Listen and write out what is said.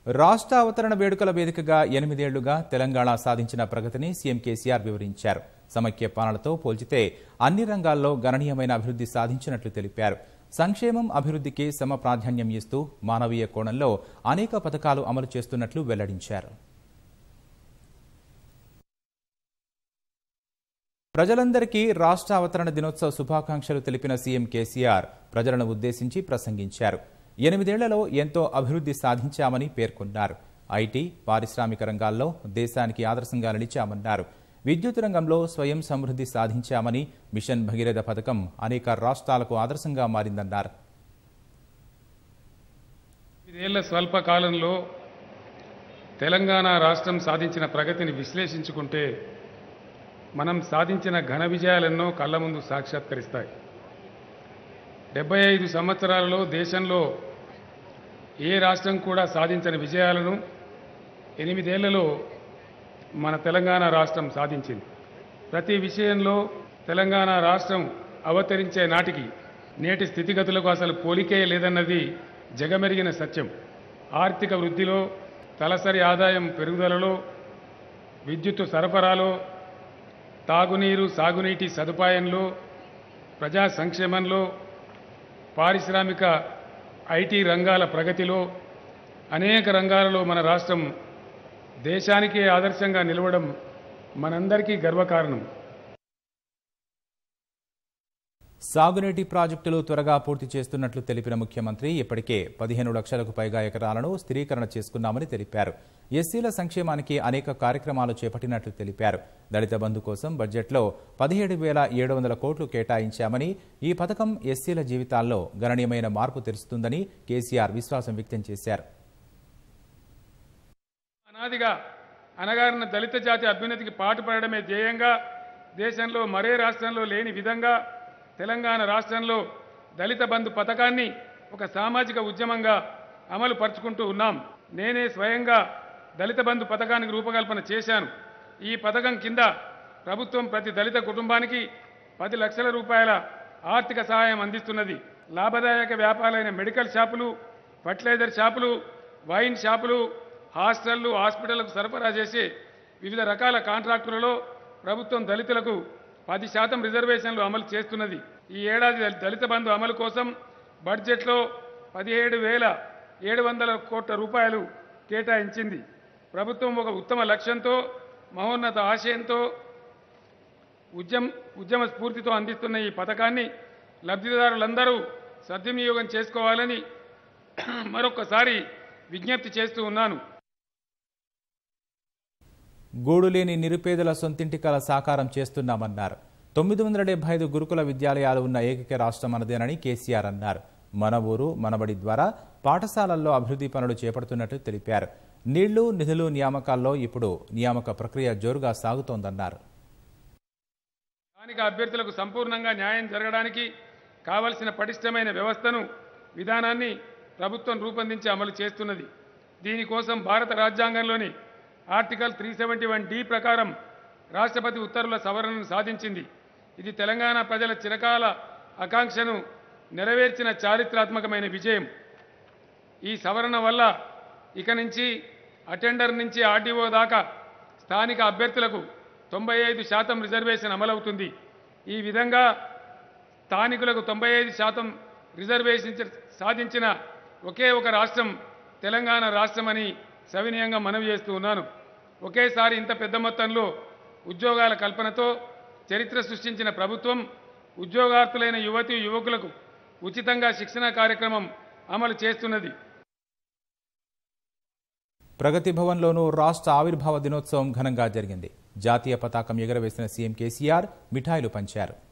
రాష్ట్ర అవతరణ వేడుకల వేదికగా ఎనిమిదేళ్లుగా తెలంగాణ సాధించిన ప్రగతిని సీఎం కేసీఆర్ వివరించారు సమైక్య పాలనతో పోల్చితే అన్ని రంగాల్లో గణనీయమైన అభివృద్ధి సాధించినట్లు తెలిపారు సంక్షేమం అభివృద్ధికి సమ ప్రాధాన్యం ఇస్తూ మానవీయ కోణంలో అనేక పథకాలు అమలు చేస్తున్నట్లు వెల్లడించారు ప్రజలందరికీ రాష్ట్ర అవతరణ దినోత్సవ శుభాకాంక్షలు తెలిపిన సీఎం కేసీఆర్ ప్రజలను ఉద్దేశించి ప్రసంగించారు ఎనిమిదేళ్లలో ఎంతో అభివృద్ధి సాధించామని పేర్కొన్నారు ఐటీ పారిశ్రామిక రంగాల్లో దేశానికి ఆదర్శంగా నిలిచామన్నారు విద్యుత్ రంగంలో స్వయం సమృద్ధి సాధించామని మిషన్ భగీరథ పథకం అనేక రాష్ట్రాలకు ఆదర్శంగా మారిందన్నారు ఐదేళ్ల స్వల్ప కాలంలో తెలంగాణ రాష్ట్రం సాధించిన ప్రగతిని విశ్లేషించుకుంటే మనం సాధించిన ఘన విజయాలెన్నో కళ్ళ ముందు సాక్షాత్కరిస్తాయి డెబ్బై ఐదు సంవత్సరాలలో దేశంలో ఏ రాష్ట్రం కూడా సాధించని విజయాలను ఎనిమిదేళ్లలో మన తెలంగాణ రాష్ట్రం సాధించింది ప్రతి విషయంలో తెలంగాణ రాష్ట్రం అవతరించే నాటికి నేటి స్థితిగతులకు అసలు పోలికే లేదన్నది జగమెరిగిన సత్యం ఆర్థిక వృద్ధిలో తలసరి ఆదాయం పెరుగుదలలో విద్యుత్తు సరఫరాలో తాగునీరు సాగునీటి సదుపాయంలో ప్రజా సంక్షేమంలో పారిశ్రామిక ఐటీ రంగాల ప్రగతిలో అనేక రంగాలలో మన రాష్ట్రం దేశానికే ఆదర్శంగా నిలవడం మనందరికీ గర్వకారణం సాగునీటి ప్రాజెక్టులు త్వరగా పూర్తి చేస్తున్నట్లు తెలిపిన ముఖ్యమంత్రి ఇప్పటికే పదిహేను లక్షలకు పైగా ఎకరాలను స్థిరీకరణ చేసుకున్నామని తెలిపారు ఎస్సీల సంక్షేమానికి అనేక కార్యక్రమాలు చేపట్టినట్లు తెలిపారు దళిత బంధు కోసం బడ్జెట్లో పదిహేడు వేల ఏడు వందల కోట్లు కేటాయించామని ఈ పథకం ఎస్సీల జీవితాల్లో గణనీయమైన మార్పు తెరుస్తుందని కేసీఆర్ విశ్వాసం వ్యక్తం చేశారు అనాదిగా అనగారిన దళిత జాతి అభ్యున్నతికి పాటుపడడమే ధ్యేయంగా దేశంలో మరే రాష్ట్రంలో లేని విధంగా తెలంగాణ రాష్ట్రంలో దళిత బంధు పథకాన్ని ఒక సామాజిక ఉద్యమంగా అమలు పరుచుకుంటూ ఉన్నాం నేనే స్వయంగా దళిత బంధు పథకానికి రూపకల్పన చేశాను ఈ పథకం కింద ప్రభుత్వం ప్రతి దళిత కుటుంబానికి పది లక్షల రూపాయల ఆర్థిక సహాయం అందిస్తున్నది లాభదాయక వ్యాపారాలైన మెడికల్ షాపులు ఫర్టిలైజర్ షాపులు వైన్ షాపులు హాస్టళ్లు హాస్పిటళ్లకు సరఫరా చేసే వివిధ రకాల కాంట్రాక్టులలో ప్రభుత్వం దళితులకు పది శాతం రిజర్వేషన్లు అమలు చేస్తున్నది ఈ ఏడాది దళి- దళిత బంధు అమలు కోసం బడ్జెట్లో పదిహేడు వేల ఏడు వందల కోట్ల రూపాయలు కేటాయించింది ప్రభుత్వం ఒక ఉత్తమ లక్ష్యంతో మహోన్నత ఆశయంతో ఉద్యమ ఉద్యమ స్ఫూర్తితో అందిస్తున్న ఈ పథకాన్ని లబ్ధిదారులందరూ సద్వినియోగం చేసుకోవాలని మరొకసారి విజ్ఞప్తి చేస్తూ ఉన్నాను గూడులేని నిరుపేదల సొంతింటి కల సాకారం చేస్తున్నామన్నారు తొమ్మిది వందల డెబ్బై ఐదు గురుకుల విద్యాలయాలు ఉన్న ఏకైక రాష్ట్రం మనదేనని కేసీఆర్ అన్నారు మన ఊరు మనబడి ద్వారా పాఠశాలల్లో అభివృద్ధి పనులు చేపడుతున్నట్టు తెలిపారు నీళ్లు నిధులు నియామకాల్లో ఇప్పుడు నియామక ప్రక్రియ జోరుగా సాగుతోందన్నారు స్థానిక అభ్యర్థులకు సంపూర్ణంగా న్యాయం జరగడానికి కావలసిన పటిష్టమైన వ్యవస్థను విధానాన్ని ప్రభుత్వం రూపొందించి అమలు చేస్తున్నది దీనికోసం భారత రాజ్యాంగంలోని article three seventy one D ప్రకారం రాష్ట్రపతి ఉత్తర్వుల సవరణను సాధించింది ఇది తెలంగాణ ప్రజల చిరకాల ఆకాంక్షను నెరవేర్చిన చారిత్రాత్మకమైన విజయం ఈ సవరణ వల్ల ఇక నుంచి అటెండర్ నుంచి ఆర్డీఓ దాకా స్థానిక అభ్యర్థులకు తొంభై ఐదు శాతం రిజర్వేషన్ అమలవుతుంది ఈ విధంగా స్థానికులకు తొంభై ఐదు శాతం రిజర్వేషన్ చ- సాధించిన ఒకే ఒక రాష్ట్రం తెలంగాణ రాష్ట్రమని సవినయంగా మనవి చేస్తూ ఉన్నాను ఒకేసారి ఇంత పెద్ద మొత్తంలో ఉద్యోగాల కల్పనతో చరిత్ర సృష్టించిన ప్రభుత్వం ఉద్యోగార్థులైన యువతి యువకులకు ఉచితంగా శిక్షణ కార్యక్రమం అమలు చేస్తున్నది ప్రగతి భవన్లోనూ రాష్ట్ర ఆవిర్భావ దినోత్సవం ఘనంగా జరిగింది జాతీయ పతాకం ఎగరవేసిన సీఎం కేసీఆర్ మిఠాయిలు పంచారు